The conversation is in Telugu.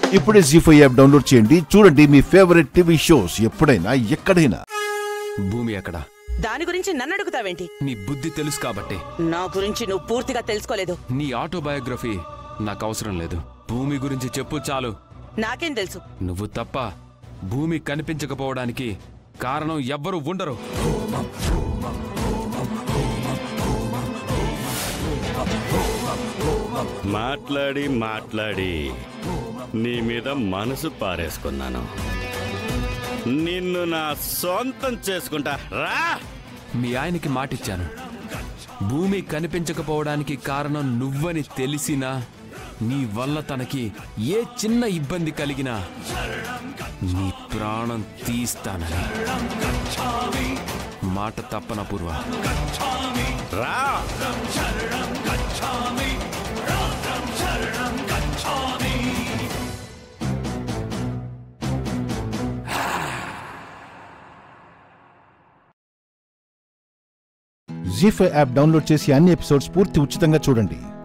ఇప్పుడే జీ ఫైవ్ యాప్ డౌన్లోడ్ చేయండి చూడండి మీ ఫేవరెట్ టీవీ షోస్ ఎప్పుడైనా ఎక్కడైనా భూమి ఎక్కడ దాని గురించి నన్ను అడుగుతావేంటి నీ బుద్ధి తెలుసు కాబట్టి నా గురించి నువ్వు పూర్తిగా తెలుసుకోలేదు నీ ఆటోబయోగ్రఫీ నాకు అవసరం లేదు భూమి గురించి చెప్పు చాలు నాకేం తెలుసు నువ్వు తప్ప భూమి కనిపించకపోవడానికి కారణం ఎవ్వరు ఉండరు మాట్లాడి మాట్లాడి నీ మీద మనసు పారేసుకున్నాను నిన్ను నా సొంతం చేసుకుంటా రా మీ ఆయనకి మాటిచ్చాను భూమి కనిపించకపోవడానికి కారణం నువ్వని తెలిసినా నీ వల్ల తనకి ఏ చిన్న ఇబ్బంది కలిగినా నీ ప్రాణం తీస్తానని మాట తప్పన పూర్వ రా జీ ఫైవ్ యాప్ డౌన్లోడ్ చేసి అన్ని ఎపిసోడ్స్ పూర్తి ఉచితంగా చూడండి